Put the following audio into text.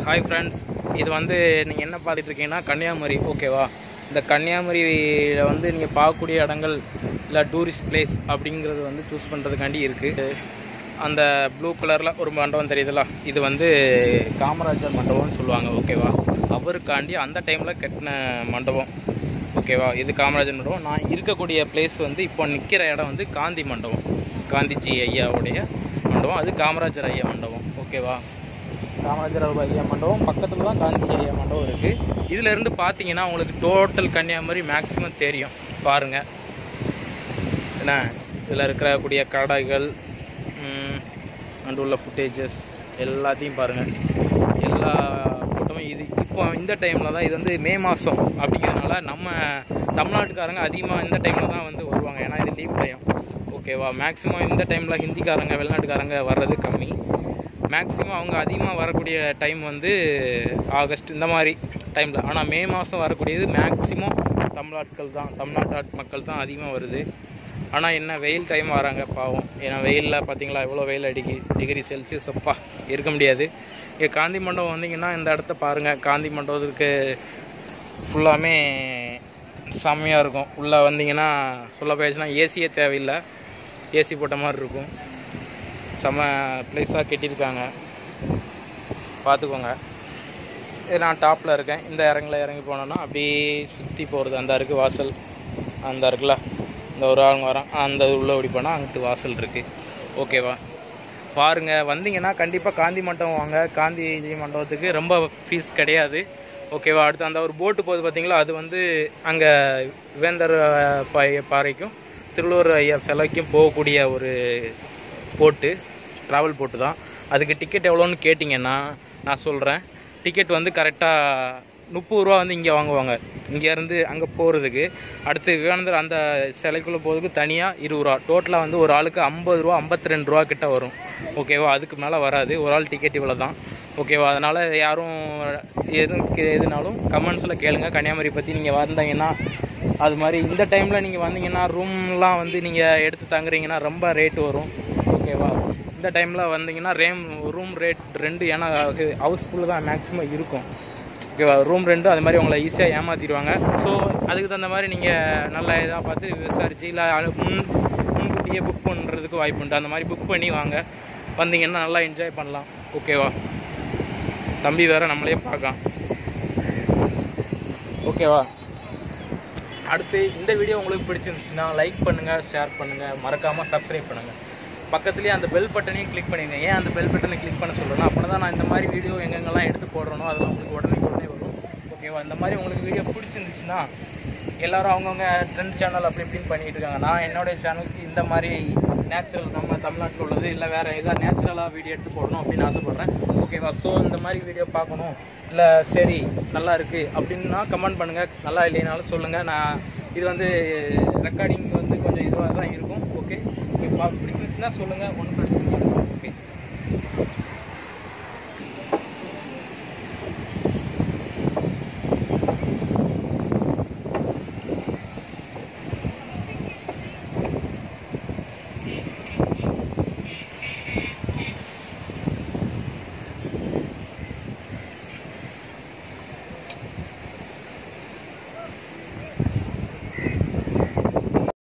hi friends இது வந்து நீங்கள் என்ன பார்த்துட்டு இருக்கீங்கன்னா கன்னியாகுமரி ஓகேவா இந்த கன்னியாகுமரியில் வந்து நீங்கள் பார்க்கக்கூடிய இடங்கள் இல்லை டூரிஸ்ட் பிளேஸ் அப்படிங்கிறது வந்து சூஸ் பண்ணுறதுக்காண்டி இருக்குது அந்த ப்ளூ கலரில் ஒரு மண்டபம் தெரியுதுல்ல இது வந்து காமராஜர் மண்டபம்னு சொல்லுவாங்க ஓகேவா அவருக்காண்டி அந்த டைமில் கட்டின மண்டபம் ஓகேவா இது காமராஜர் மண்டபம் நான் இருக்கக்கூடிய பிளேஸ் வந்து இப்போ நிற்கிற இடம் வந்து காந்தி மண்டபம் காந்திஜி ஐயாவுடைய மண்டபம் அது காமராஜர் ஐயா மண்டபம் ஓகேவா காமராஜர் ஐயா மண்டபம் பக்கத்தில் தான் காந்தி ஐயா மண்டபம் இருக்குது இதில் இருந்து பார்த்தீங்கன்னா உங்களுக்கு டோட்டல் கன்னியாகுமரி மேக்ஸிமம் தெரியும் பாருங்கள் என்ன இதில் இருக்கக்கூடிய கடைகள் அண்டு உள்ள ஃபுட்டேஜஸ் எல்லாத்தையும் பாருங்கள் எல்லா கூட்டமும் இது இப்போ இந்த டைமில் தான் இது வந்து மே மாதம் அப்படிங்கிறதுனால நம்ம தமிழ்நாட்டுக்காரங்க அதிகமாக இந்த டைமில் தான் வந்து வருவாங்க ஏன்னா இது லீவ் டைம் ஓகேவா மேக்ஸிமம் இந்த டைமில் ஹிந்திக்காரங்க வெளிநாட்டுக்காரங்க வர்றது கம்மி மேக்ஸிமம் அவங்க அதிகமாக வரக்கூடிய டைம் வந்து ஆகஸ்ட் இந்த மாதிரி டைமில் ஆனால் மே மாதம் வரக்கூடியது மேக்ஸிமம் தமிழ்நாட்கள் தான் தமிழ்நாட்டு மக்கள் தான் அதிகமாக வருது ஆனால் என்ன வெயில் டைம் வராங்க பாவம் ஏன்னா வெயிலில் பார்த்தீங்களா எவ்வளோ வெயில் அடிக்கி டிகிரி செல்சியஸ் அப்பா இருக்க முடியாது இங்கே காந்தி மண்டபம் வந்தீங்கன்னா இந்த இடத்த பாருங்கள் காந்தி மண்டபத்துக்கு ஃபுல்லாமே செம்மையாக இருக்கும் உள்ளே வந்தீங்கன்னா சொல்ல போயாச்சுன்னா ஏசியே தேவையில்லை ஏசி போட்ட மாதிரி இருக்கும் செம்ம ப்ளேஸாக கட்டியிருக்காங்க பார்த்துக்கோங்க இது நான் டாப்பில் இருக்கேன் இந்த இறங்கில் இறங்கி போனோன்னா அப்படியே சுற்றி போகிறது அந்த இருக்குது வாசல் அந்த இருக்குல்ல இந்த ஒரு ஆளுங்க வரோம் அந்த உள்ளே ஓடி போனால் அங்கிட்டு வாசல் இருக்குது ஓகேவா பாருங்கள் வந்தீங்கன்னா கண்டிப்பாக காந்தி மண்டபம் வாங்க காந்திஜி மண்டபத்துக்கு ரொம்ப ஃபீஸ் கிடையாது ஓகேவா அடுத்து அந்த ஒரு போட்டு போகுது பார்த்தீங்களா அது வந்து அங்கே வேந்தர் பாய் பாறைக்கும் திருவள்ளுவர் ஐயா சிலைக்கும் போகக்கூடிய ஒரு போட்டு ட்ராவல் போட்டு தான் அதுக்கு டிக்கெட் எவ்வளோன்னு கேட்டிங்கன்னா நான் சொல்கிறேன் டிக்கெட் வந்து கரெக்டாக முப்பது ரூபா வந்து இங்கே வாங்குவாங்க இங்கேருந்து அங்கே போகிறதுக்கு அடுத்து விவேகானந்தர் அந்த சிலைக்குள்ளே போகிறதுக்கு தனியாக இருபது ரூபா டோட்டலாக வந்து ஒரு ஆளுக்கு ஐம்பது ரூபா ஐம்பத்தி ரெண்டு ரூபா கிட்ட வரும் ஓகேவா அதுக்கு மேலே வராது ஒரு ஆள் டிக்கெட் இவ்வளோ தான் ஓகேவா அதனால் யாரும் எதுவும் கே- எதுனாலும் கமெண்ட்ஸில் கேளுங்க கன்னியாகுமரி பற்றி நீங்கள் வந்தீங்கன்னா அது மாதிரி இந்த டைமில் நீங்கள் வந்தீங்கன்னா ரூம்லாம் வந்து நீங்கள் எடுத்து தங்குறீங்கன்னா ரொம்ப ரேட்டு வரும் ஓகேவா இந்த டைமில் வந்தீங்கன்னா ரேம் ரூம் ரேட் ரெண்டு ஏன்னா ஹவுஸ்ஃபுல்லு தான் மேக்ஸிமம் இருக்கும் ஓகேவா ரூம் ரெண்டும் அது மாதிரி உங்களை ஈஸியாக ஏமாற்றிடுவாங்க ஸோ அதுக்கு தகுந்த மாதிரி நீங்கள் நல்ல இதாக பார்த்து விசாரிச்சு இல்லை முன் முன்கூட்டியே புக் பண்ணுறதுக்கு வாய்ப்பு உண்டு அந்த மாதிரி புக் பண்ணி வாங்க வந்தீங்கன்னா நல்லா என்ஜாய் பண்ணலாம் ஓகேவா தம்பி வேற நம்மளே பார்க்கலாம் ஓகேவா அடுத்து இந்த வீடியோ உங்களுக்கு பிடிச்சிருந்துச்சுன்னா லைக் பண்ணுங்கள் ஷேர் பண்ணுங்கள் மறக்காமல் சப்ஸ்கிரைப் பண்ணுங்கள் பக்கத்துலேயே அந்த பெல் பட்டனையும் கிளிக் பண்ணிடுங்க ஏன் அந்த பெல் பட்டனை கிளிக் பண்ண சொல்கிறேன்னா அப்போ தான் நான் இந்த மாதிரி வீடியோ எங்கெங்கெல்லாம் எடுத்து போடுறேனோ அதெல்லாம் உங்களுக்கு உடனே உடனே வரும் ஓகேவா இந்த மாதிரி உங்களுக்கு வீடியோ பிடிச்சிருந்துச்சுன்னா எல்லாரும் அவங்கவுங்க ட்ரெண்ட் சேனல் அப்படி இப்படின்னு பண்ணிட்டு இருக்காங்க நான் என்னுடைய சேனலுக்கு இந்த மாதிரி நேச்சுரல் நம்ம தமிழ்நாட்டில் உள்ளது இல்லை வேறு ஏதாவது நேச்சுரலாக வீடியோ எடுத்து போடணும் அப்படின்னு ஆசைப்பட்றேன் ஓகேவா ஸோ இந்த மாதிரி வீடியோ பார்க்கணும் இல்லை சரி நல்லா இருக்குது அப்படின்னா கமெண்ட் பண்ணுங்கள் நல்லா இல்லைனாலும் சொல்லுங்கள் நான் இது வந்து ரெக்கார்டிங் வந்து கொஞ்சம் இதுவாக தான் இருக்கும் ஓகே உங்களுக்கு பிடிச்சிருந்துச்சுன்னா சொல்லுங்கள் ஒன்றும் பிரச்சனை இல்லை ஓகே